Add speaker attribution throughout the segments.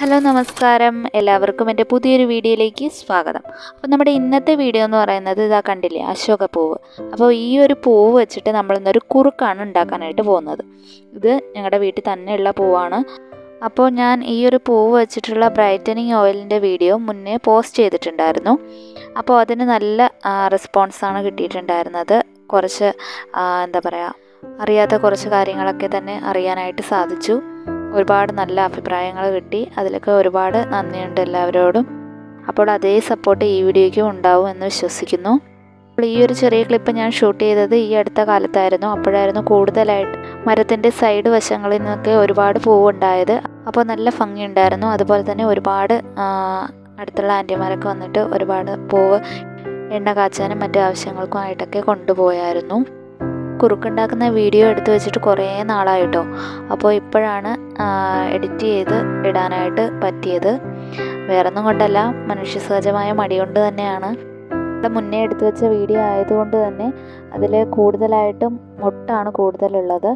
Speaker 1: hello നമസ്കാരം എല്ലാവർക്കും എൻ്റെ പുതിയൊരു വീഡിയോയിലേക്ക് സ്വാഗതം അപ്പോൾ നമ്മുടെ ഇന്നത്തെ വീഡിയോ എന്ന് പറയുന്നത് ഇതാ കണ്ടില്ലേ അശോക പൂവ് അപ്പോൾ ഈ ഒരു പൂവ് വെച്ചിട്ട് നമ്മൾ ഇന്നൊരു കുറുക്കാണ് ഉണ്ടാക്കാനായിട്ട് പോകുന്നത് ഇത് ഞങ്ങളുടെ വീട്ടിൽ തന്നെയുള്ള പൂവാണ് അപ്പോൾ ഞാൻ ഈ ഒരു പൂവ് വെച്ചിട്ടുള്ള ബ്രൈറ്റനിങ് ഓയിലിൻ്റെ വീഡിയോ മുന്നേ പോസ്റ്റ് ചെയ്തിട്ടുണ്ടായിരുന്നു അപ്പോൾ അതിന് നല്ല റെസ്പോൺസാണ് കിട്ടിയിട്ടുണ്ടായിരുന്നത് കുറച്ച് ആ, എന്താ പറയുക അറിയാത്ത കുറച്ച് കാര്യങ്ങളൊക്കെ തന്നെ അറിയാനായിട്ട് സാധിച്ചു ഒരുപാട് നല്ല അഭിപ്രായങ്ങൾ കിട്ടി അതിലൊക്കെ ഒരുപാട് നന്ദിയുണ്ട് എല്ലാവരോടും അപ്പോൾ അതേ സപ്പോർട്ട് ഈ വീഡിയോയ്ക്കും ഉണ്ടാവും എന്ന് വിശ്വസിക്കുന്നു അപ്പോൾ ഈ ഒരു ചെറിയ ക്ലിപ്പ് ഞാൻ ഷൂട്ട് ചെയ്തത് ഈ അടുത്ത കാലത്തായിരുന്നു അപ്പോഴായിരുന്നു കൂടുതലായിട്ട് മരത്തിൻ്റെ സൈഡ് വശങ്ങളിൽ നിന്നൊക്കെ ഒരുപാട് പൂവുണ്ടായത് അപ്പോൾ നല്ല ഭംഗിയുണ്ടായിരുന്നു അതുപോലെ തന്നെ ഒരുപാട് ആ, അടുത്തുള്ള ആൻറ്റിമാരൊക്കെ വന്നിട്ട് ഒരുപാട് പൂവ് എണ്ണ കാച്ചാനും മറ്റു ആവശ്യങ്ങൾക്കുമായിട്ടൊക്കെ കൊണ്ടുപോയായിരുന്നു കുറുക്കുണ്ടാക്കുന്ന വീഡിയോ എടുത്തു വെച്ചിട്ട് കുറേ നാളായിട്ടോ അപ്പോൾ ഇപ്പോഴാണ് എഡിറ്റ് ചെയ്ത് ഇടാനായിട്ട് പറ്റിയത് വേറൊന്നും കൊണ്ടല്ല മനുഷ്യ സഹജമായ മടി കൊണ്ട് തന്നെയാണ് ഇവിടെ മുന്നേ എടുത്തു വെച്ച വീഡിയോ ആയതുകൊണ്ട് തന്നെ അതിൽ കൂടുതലായിട്ടും മുട്ടാണ് കൂടുതലുള്ളത്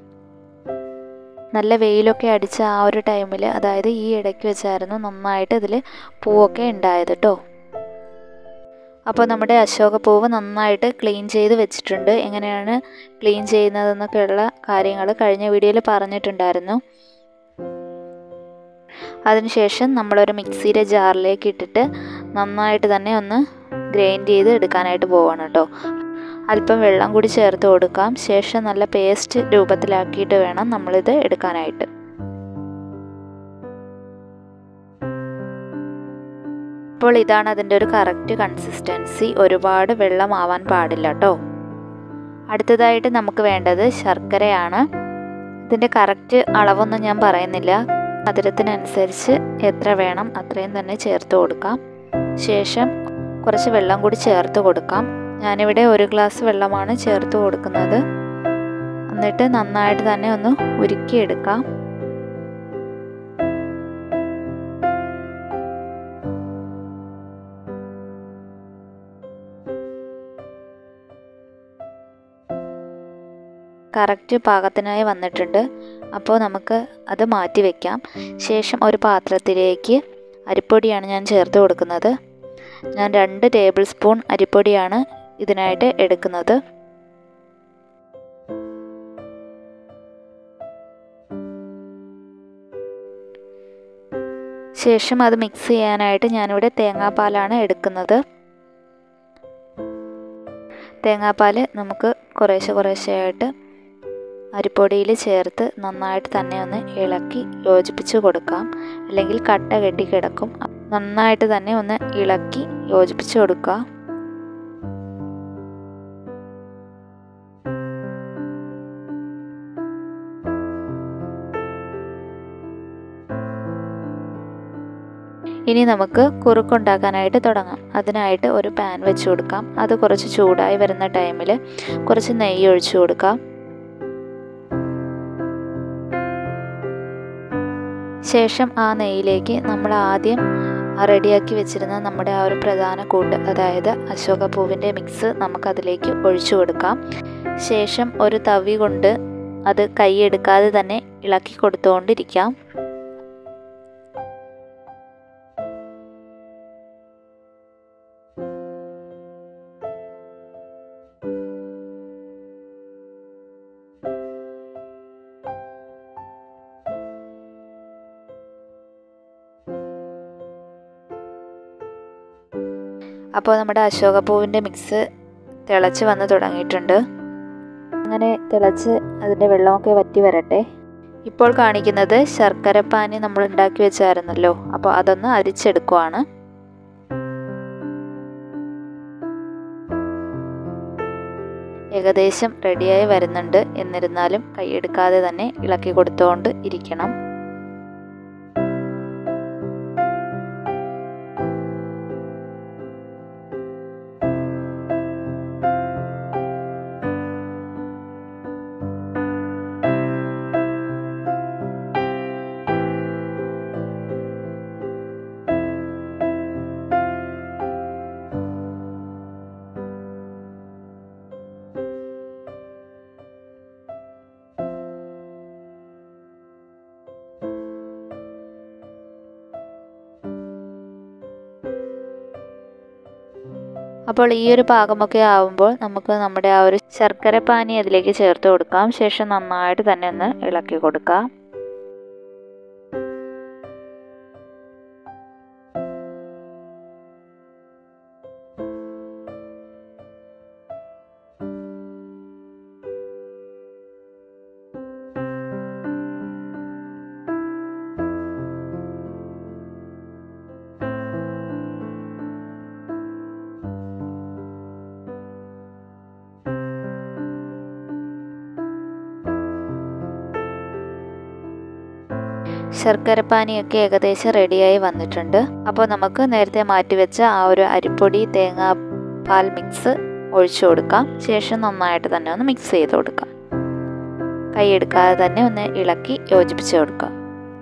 Speaker 1: നല്ല വെയിലൊക്കെ അടിച്ച ആ ഒരു ടൈമിൽ അതായത് ഈ ഇടയ്ക്ക് വെച്ചായിരുന്നു നന്നായിട്ട് ഇതിൽ പൂവൊക്കെ ഉണ്ടായത് കേട്ടോ അപ്പോൾ നമ്മുടെ അശോകപ്പൂവ് നന്നായിട്ട് ക്ലീൻ ചെയ്ത് വെച്ചിട്ടുണ്ട് എങ്ങനെയാണ് ക്ലീൻ ചെയ്യുന്നതെന്നൊക്കെയുള്ള കാര്യങ്ങൾ കഴിഞ്ഞ വീഡിയോയിൽ പറഞ്ഞിട്ടുണ്ടായിരുന്നു അതിനുശേഷം നമ്മളൊരു മിക്സിയുടെ ജാറിലേക്ക് ഇട്ടിട്ട് നന്നായിട്ട് തന്നെ ഒന്ന് ഗ്രൈൻഡ് ചെയ്ത് എടുക്കാനായിട്ട് പോവാണ് കേട്ടോ അല്പം വെള്ളം കൂടി ചേർത്ത് കൊടുക്കാം ശേഷം നല്ല പേസ്റ്റ് രൂപത്തിലാക്കിയിട്ട് വേണം നമ്മളിത് എടുക്കാനായിട്ട് അപ്പോൾ ഇതാണ് അതിൻ്റെ ഒരു കറക്റ്റ് കൺസിസ്റ്റൻസി ഒരുപാട് വെള്ളമാവാൻ പാടില്ല കേട്ടോ അടുത്തതായിട്ട് നമുക്ക് വേണ്ടത് ശർക്കരയാണ് ഇതിൻ്റെ കറക്റ്റ് അളവൊന്നും ഞാൻ പറയുന്നില്ല മധുരത്തിനനുസരിച്ച് എത്ര വേണം അത്രയും തന്നെ ചേർത്ത് കൊടുക്കാം ശേഷം കുറച്ച് വെള്ളം കൂടി ചേർത്ത് കൊടുക്കാം ഞാനിവിടെ ഒരു ഗ്ലാസ് വെള്ളമാണ് ചേർത്ത് കൊടുക്കുന്നത് എന്നിട്ട് നന്നായിട്ട് തന്നെ ഒന്ന് ഉരുക്കിയെടുക്കാം കറക്റ്റ് പാകത്തിനായി വന്നിട്ടുണ്ട് അപ്പോൾ നമുക്ക് അത് മാറ്റി വയ്ക്കാം ശേഷം ഒരു പാത്രത്തിലേക്ക് അരിപ്പൊടിയാണ് ഞാൻ ചേർത്ത് കൊടുക്കുന്നത് ഞാൻ രണ്ട് ടേബിൾ സ്പൂൺ അരിപ്പൊടിയാണ് ഇതിനായിട്ട് എടുക്കുന്നത് ശേഷം അത് മിക്സ് ചെയ്യാനായിട്ട് ഞാനിവിടെ തേങ്ങാപ്പാലാണ് എടുക്കുന്നത് തേങ്ങാപ്പാൽ നമുക്ക് കുറേശ്ശെ കുറേശ്ശെയായിട്ട് അരിപ്പൊടിയിൽ ചേർത്ത് നന്നായിട്ട് തന്നെ ഒന്ന് ഇളക്കി യോജിപ്പിച്ച് കൊടുക്കാം അല്ലെങ്കിൽ കട്ട കെട്ടി കിടക്കും നന്നായിട്ട് തന്നെ ഒന്ന് ഇളക്കി യോജിപ്പിച്ച് കൊടുക്കുക ഇനി നമുക്ക് കുറുക്കുണ്ടാക്കാനായിട്ട് തുടങ്ങാം അതിനായിട്ട് ഒരു പാൻ വെച്ച് കൊടുക്കാം അത് കുറച്ച് ചൂടായി വരുന്ന ടൈമിൽ കുറച്ച് നെയ്യ് ഒഴിച്ചു കൊടുക്കാം ശേഷം ആ നെയ്യിലേക്ക് നമ്മൾ ആദ്യം റെഡിയാക്കി വെച്ചിരുന്ന നമ്മുടെ ആ ഒരു പ്രധാന കൂട്ട് അതായത് അശോകപ്പൂവിൻ്റെ മിക്സ് നമുക്കതിലേക്ക് ഒഴിച്ചു കൊടുക്കാം ശേഷം ഒരു തവി കൊണ്ട് അത് കൈയെടുക്കാതെ തന്നെ ഇളക്കി കൊടുത്തുകൊണ്ടിരിക്കാം അപ്പോൾ നമ്മുടെ അശോകപ്പൂവിൻ്റെ മിക്സ് തിളച്ച് വന്ന് തുടങ്ങിയിട്ടുണ്ട് അങ്ങനെ തിളച്ച് അതിൻ്റെ വെള്ളമൊക്കെ വറ്റി വരട്ടെ ഇപ്പോൾ കാണിക്കുന്നത് ശർക്കരപ്പാനി നമ്മൾ ഉണ്ടാക്കി വെച്ചായിരുന്നല്ലോ അപ്പോൾ അതൊന്ന് അരിച്ചെടുക്കുവാണ് ഏകദേശം റെഡിയായി വരുന്നുണ്ട് എന്നിരുന്നാലും കൈയെടുക്കാതെ തന്നെ ഇളക്കി കൊടുത്തുകൊണ്ട് ഇരിക്കണം അപ്പോൾ ഈ ഒരു പാകമൊക്കെ ആവുമ്പോൾ നമുക്ക് നമ്മുടെ ആ ഒരു ശർക്കര പാനി അതിലേക്ക് ചേർത്ത് കൊടുക്കാം ശേഷം നന്നായിട്ട് തന്നെ ഒന്ന് ഇളക്കി കൊടുക്കാം ശർക്കരപ്പാനിയൊക്കെ ഏകദേശം റെഡിയായി വന്നിട്ടുണ്ട് അപ്പോൾ നമുക്ക് നേരത്തെ മാറ്റിവെച്ച ആ ഒരു അരിപ്പൊടി തേങ്ങാ പാൽ മിക്സ് ഒഴിച്ചു കൊടുക്കാം ശേഷം നന്നായിട്ട് തന്നെ ഒന്ന് മിക്സ് ചെയ്ത് കൊടുക്കാം കൈയെടുക്കാതെ തന്നെ ഒന്ന് ഇളക്കി യോജിപ്പിച്ച് കൊടുക്കാം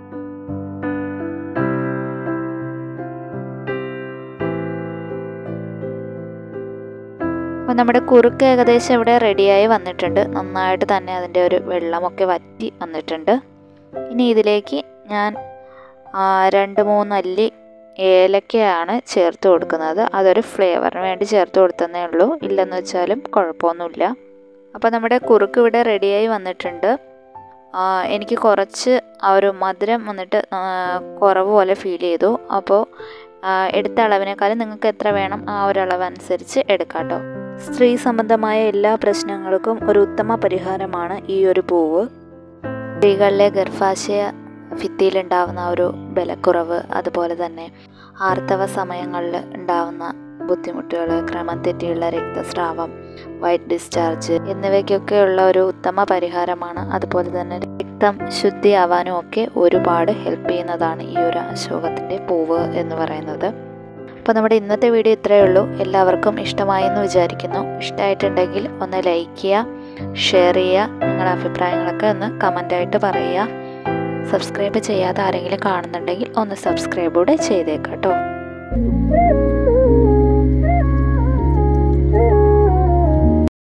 Speaker 1: അപ്പോൾ നമ്മുടെ കുറുക്ക് ഏകദേശം ഇവിടെ റെഡിയായി വന്നിട്ടുണ്ട് നന്നായിട്ട് തന്നെ അതിൻ്റെ ഒരു വെള്ളമൊക്കെ വറ്റി വന്നിട്ടുണ്ട് ഇനി ഇതിലേക്ക് ഞാൻ രണ്ട് മൂന്ന് അല്ലി ഏലക്കയാണ് ചേർത്ത് കൊടുക്കുന്നത് അതൊരു ഫ്ലേവറിന് വേണ്ടി ചേർത്ത് കൊടുത്തതേ ഉള്ളൂ ഇല്ലെന്ന് വെച്ചാലും കുഴപ്പമൊന്നുമില്ല അപ്പോൾ നമ്മുടെ കുറുക്ക് ഇവിടെ റെഡിയായി വന്നിട്ടുണ്ട് എനിക്ക് കുറച്ച് ആ ഒരു മധുരം വന്നിട്ട് കുറവ് പോലെ ഫീൽ ചെയ്തു അപ്പോൾ എടുത്ത അളവിനേക്കാളും നിങ്ങൾക്ക് എത്ര വേണം ആ ഒരു അളവനുസരിച്ച് എടുക്കാം കേട്ടോ സ്ത്രീ സംബന്ധമായ എല്ലാ പ്രശ്നങ്ങൾക്കും ഒരു ഉത്തമ പരിഹാരമാണ് ഈ ഒരു പൂവ് സ്ത്രീകളിലെ ഗർഭാശയ ഭിത്തിയിലുണ്ടാവുന്ന ഒരു ബലക്കുറവ് അതുപോലെ തന്നെ ആർത്തവ സമയങ്ങളിൽ ഉണ്ടാവുന്ന ബുദ്ധിമുട്ടുകൾ ക്രമം തെറ്റിയുള്ള രക്തസ്രാവം വൈറ്റ് ഡിസ്ചാർജ് എന്നിവയ്ക്കൊക്കെയുള്ള ഒരു ഉത്തമ പരിഹാരമാണ് അതുപോലെ തന്നെ രക്തം ശുദ്ധിയാവാനും ഒക്കെ ഒരുപാട് ഹെൽപ്പ് ചെയ്യുന്നതാണ് ഈ ഒരു അശോകത്തിൻ്റെ പൂവ് എന്ന് പറയുന്നത് അപ്പോൾ നമ്മുടെ ഇന്നത്തെ വീഡിയോ ഇത്രയേ ഉള്ളൂ എല്ലാവർക്കും ഇഷ്ടമായെന്ന് വിചാരിക്കുന്നു ഇഷ്ടമായിട്ടുണ്ടെങ്കിൽ ഒന്ന് ലൈക്ക് ചെയ്യുക ഷെയർ ചെയ്യുക നിങ്ങളുടെ അഭിപ്രായങ്ങളൊക്കെ ഒന്ന് കമൻ്റായിട്ട് പറയുക സബ്സ്ക്രൈബ് ചെയ്യാതെ ആരെങ്കിലും കാണുന്നുണ്ടെങ്കിൽ ഒന്ന് സബ്സ്ക്രൈബ് കൂടെ ചെയ്തേക്കാം കേട്ടോ